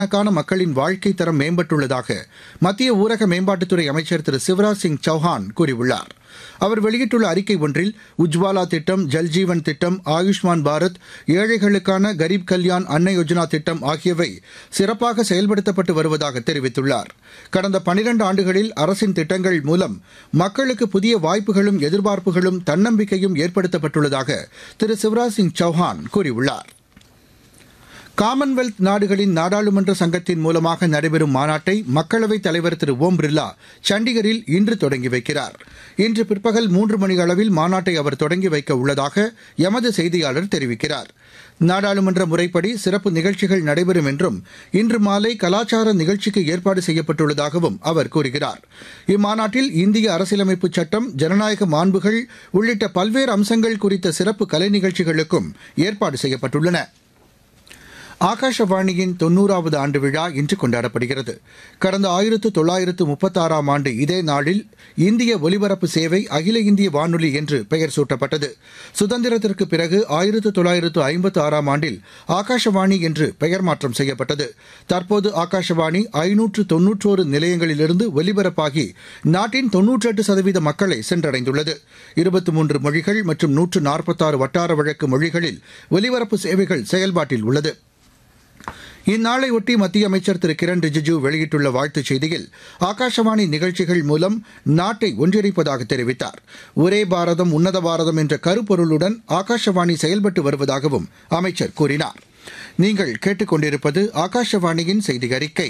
லட்சக்கணக்கான மக்களின் வாழ்க்கை தரம் மேம்பட்டுள்ளதாக மத்திய ஊரக மேம்பாட்டுத்துறை அமைச்சர் திரு சிவராஜ் சிங் சௌஹான் கூறியுள்ளார் அவர் வெளியிட்டுள்ள அறிக்கை ஒன்றில் உஜ்வாலா திட்டம் ஜல்ஜீவன் திட்டம் ஆயுஷ்மான் பாரத் ஏழைகளுக்கான கரீப் கல்யாண் அன்ன யோஜனா திட்டம் ஆகியவை சிறப்பாக செயல்படுத்தப்பட்டு வருவதாக தெரிவித்துள்ளார் கடந்த பனிரண்டு ஆண்டுகளில் அரசின் திட்டங்கள் மூலம் மக்களுக்கு புதிய வாய்ப்புகளும் எதிர்பார்ப்புகளும் தன்னம்பிக்கையும் ஏற்படுத்தப்பட்டுள்ளதாக திரு சிவராஜ் சிங் சௌஹான் கூறியுள்ளார் காமன்வெல்த் நாடுகளின் நாடாளுமன்ற சங்கத்தின் மூலமாக நடைபெறும் மாநாட்டை மக்களவைத் தலைவர் திரு ஓம் பிர்லா சண்டிகரில் இன்று தொடங்கி வைக்கிறார் இன்று பிற்பகல் மூன்று மணி அளவில் மாநாட்டை அவர் தொடங்கி வைக்க உள்ளதாக எமது செய்தியாளர் தெரிவிக்கிறார் நாடாளுமன்ற முறைப்படி சிறப்பு நிகழ்ச்சிகள் நடைபெறும் என்றும் இன்று மாலை கலாச்சார நிகழ்ச்சிக்கு ஏற்பாடு செய்யப்பட்டுள்ளதாகவும் அவர் கூறுகிறார் இம்மாநாட்டில் இந்திய அரசியலமைப்பு சட்டம் ஜனநாயக மாண்புகள் உள்ளிட்ட பல்வேறு அம்சங்கள் குறித்த சிறப்பு கலை நிகழ்ச்சிகளுக்கும் ஏற்பாடு செய்யப்பட்டுள்ளன ஆகாஷவாணியின் தொன்னூறாவது ஆண்டு விழா இன்று கொண்டாடப்படுகிறது கடந்த ஆயிரத்து தொள்ளாயிரத்து முப்பத்தாறாம் ஆண்டு இதே நாளில் இந்திய ஒலிபரப்பு சேவை அகில இந்திய வானொலி என்று பெயர் சூட்டப்பட்டது சுதந்திரத்திற்கு பிறகு ஆயிரத்து தொள்ளாயிரத்து ஐம்பத்து ஆறாம் ஆண்டில் ஆகாஷவாணி என்று பெயர் மாற்றம் செய்யப்பட்டது தற்போது ஆகாஷவாணி ஐநூற்று தொன்னூற்றோரு நிலையங்களிலிருந்து ஒலிபரப்பாகி நாட்டின் தொன்னூற்றெட்டு சதவீத மக்களை சென்றடைந்துள்ளது இருபத்தி மூன்று மொழிகள் மற்றும் நூற்று நாற்பத்தாறு வட்டார வழக்கு மொழிகளில் ஒலிபரப்பு சேவைகள் செயல்பாட்டில் உள்ளது இந்நாளையொட்டி மத்திய அமைச்சர் திரு கிரண் ரிஜிஜு வெளியிட்டுள்ள வாழ்த்துச் செய்தியில் ஆகாஷவாணி நிகழ்ச்சிகள் மூலம் நாட்டை ஒன்றிணைப்பதாக தெரிவித்தார் ஒரே பாரதம் உன்னத பாரதம் என்ற கருப்பொருளுடன் ஆகாஷவாணி செயல்பட்டு வருவதாகவும் அமைச்சர் கூறினார் நீங்கள் கேட்டுக்கொண்டிருப்பது ஆகாஷவாணியின் செய்தி அறிக்கை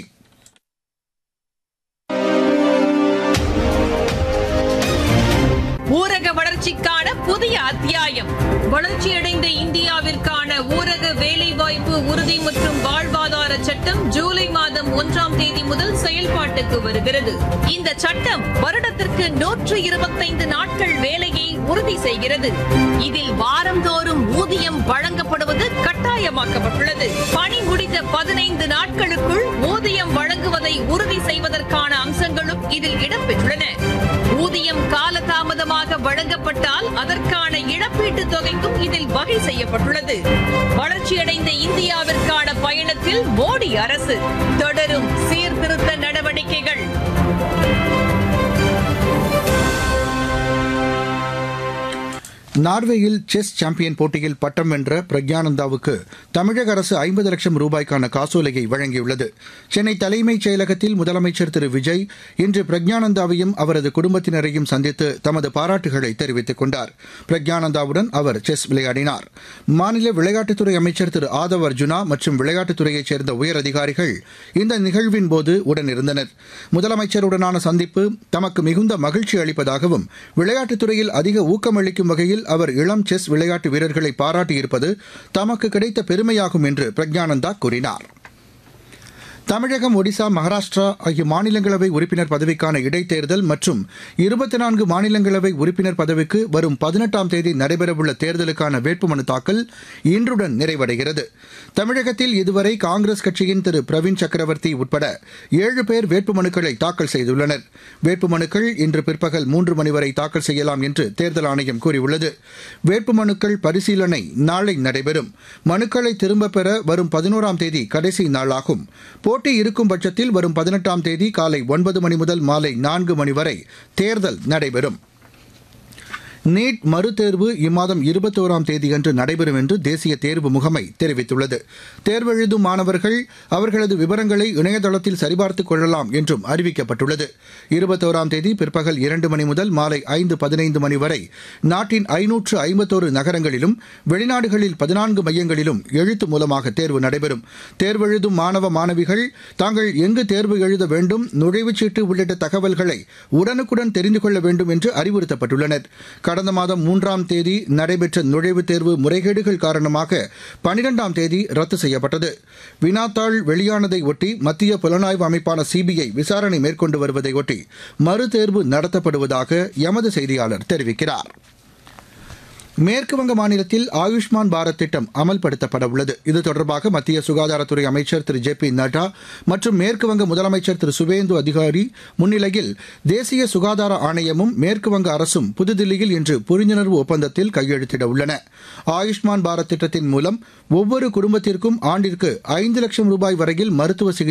ஊரக வளர்ச்சிக்கான புதிய அத்தியாயம் வளர்ச்சியடைந்த இந்தியாவிற்கான ஊரக வேலைவாய்ப்பு உறுதி மற்றும் வாழ்வாதார சட்டம் ஜூலை மாதம் ஒன்றாம் தேதி முதல் செயல்பாட்டுக்கு வருகிறது இந்த சட்டம் வருடத்திற்கு நூற்று இருபத்தைந்து நாட்கள் வேலையை உறுதி செய்கிறது இதில் வாரந்தோறும் ஊதியம் வழங்கப்படுவது கட்டாயமாக்கப்பட்டுள்ளது பணி முடிந்த பதினைந்து நாட்களுக்குள் ஊதியம் வழங்குவதை உறுதி செய்வதற்கான அம்சங்களும் இதில் இடம்பெற்றுள்ளன ஊதியம் காலதாமதமாக வழங்கப்பட்டால் அதற்கான இழப்பீட்டுத் தொகைக்கும் இதில் வகை செய்யப்பட்டுள்ளது வளர்ச்சியடைந்த இந்தியாவிற்கான பயணத்தில் மோடி அரசு தொடரும் சீர்திருத்த நடவடிக்கைகள் நார்வேயில் செஸ் சாம்பியன் போட்டியில் பட்டம் வென்ற பிரக்யானந்தாவுக்கு தமிழக அரசு ஐம்பது லட்சம் ரூபாய்க்கான காசோலையை வழங்கியுள்ளது சென்னை தலைமைச் செயலகத்தில் முதலமைச்சர் திரு விஜய் இன்று பிரக்யானந்தாவையும் அவரது குடும்பத்தினரையும் சந்தித்து தமது பாராட்டுகளை தெரிவித்துக் கொண்டார் பிரக்யானந்தாவுடன் அவர் செஸ் விளையாடினார் மாநில விளையாட்டுத்துறை அமைச்சர் திரு ஆதவ் அர்ஜுனா மற்றும் விளையாட்டுத்துறையைச் சேர்ந்த உயரதிகாரிகள் இந்த நிகழ்வின் போது உடனிருந்தனர் முதலமைச்சருடனான சந்திப்பு தமக்கு மிகுந்த மகிழ்ச்சி அளிப்பதாகவும் விளையாட்டுத்துறையில் அதிக ஊக்கமளிக்கும் வகையில் அவர் இளம் செஸ் விளையாட்டு வீரர்களை பாராட்டியிருப்பது தமக்கு கிடைத்த பெருமையாகும் என்று பிரக்ஞானந்தா கூறினார் தமிழகம் ஒடிசா மகாராஷ்டிரா ஆகிய மாநிலங்களவை உறுப்பினர் பதவிக்கான இடைத்தேர்தல் மற்றும் இருபத்தி நான்கு மாநிலங்களவை உறுப்பினர் பதவிக்கு வரும் பதினெட்டாம் தேதி நடைபெறவுள்ள தேர்தலுக்கான வேட்புமனு தாக்கல் இன்றுடன் நிறைவடைகிறது தமிழகத்தில் இதுவரை காங்கிரஸ் கட்சியின் திரு பிரவீன் சக்கரவர்த்தி உட்பட ஏழு பேர் வேட்புமனுக்களை தாக்கல் செய்துள்ளனர் வேட்புமனுக்கள் இன்று பிற்பகல் மூன்று மணி வரை தாக்கல் செய்யலாம் என்று தேர்தல் ஆணையம் கூறியுள்ளது வேட்புமனுக்கள் பரிசீலனை நாளை நடைபெறும் மனுக்களை திரும்பப் பெற வரும் பதினோராம் தேதி கடைசி நாளாகும் போட்டி இருக்கும் பட்சத்தில் வரும் பதினெட்டாம் தேதி காலை ஒன்பது மணி முதல் மாலை நான்கு மணி வரை தேர்தல் நடைபெறும் நீட் மறுதேர்வு இம்மாதம் இருபத்தோராம் தேதியன்று நடைபெறும் என்று தேசிய தேர்வு முகமை தெரிவித்துள்ளது தேர்வெழுதும் மாணவர்கள் அவர்களது விவரங்களை இணையதளத்தில் சரிபார்த்துக் கொள்ளலாம் என்றும் அறிவிக்கப்பட்டுள்ளது இருபத்தோராம் தேதி பிற்பகல் இரண்டு மணி முதல் மாலை ஐந்து பதினைந்து மணி வரை நாட்டின் ஐநூற்று ஐம்பத்தோரு நகரங்களிலும் வெளிநாடுகளில் பதினான்கு மையங்களிலும் எழுத்து மூலமாக தேர்வு நடைபெறும் தேர்வெழுதும் மாணவ மாணவிகள் தாங்கள் எங்கு தேர்வு எழுத வேண்டும் நுழைவுச் சீட்டு உள்ளிட்ட தகவல்களை உடனுக்குடன் தெரிந்து கொள்ள வேண்டும் என்று அறிவுறுத்தப்பட்டுள்ளனர் கடந்த மாதம் மூன்றாம் தேதி நடைபெற்ற நுழைவுத் தேர்வு முறைகேடுகள் காரணமாக பனிரெண்டாம் தேதி ரத்து செய்யப்பட்டது வினாத்தாள் வெளியானதை ஒட்டி மத்திய புலனாய்வு அமைப்பான சிபிஐ விசாரணை மேற்கொண்டு வருவதை ஒட்டி மறுதேர்வு நடத்தப்படுவதாக எமது செய்தியாளர் தெரிவிக்கிறார் மேற்குவங்க மாநிலத்தில் ஆயுஷ்மான் பாரத் திட்டம் அமல்படுத்தப்பட உள்ளது இது தொடர்பாக மத்திய சுகாதாரத்துறை அமைச்சர் திரு ஜே பி நட்டா மற்றும் மேற்குவங்க முதலமைச்சர் திரு சுவேந்து அதிகாரி முன்னிலையில் தேசிய சுகாதார ஆணையமும் மேற்குவங்க அரசும் புதுதில்லியில் இன்று புரிந்துணர்வு ஒப்பந்தத்தில் கையெழுத்திட உள்ளன ஆயுஷ்மான் பாரத் திட்டத்தின் மூலம் ஒவ்வொரு குடும்பத்திற்கும் ஆண்டிற்கு ஐந்து லட்சம் ரூபாய் வரையில் மருத்துவ சிகிச்சை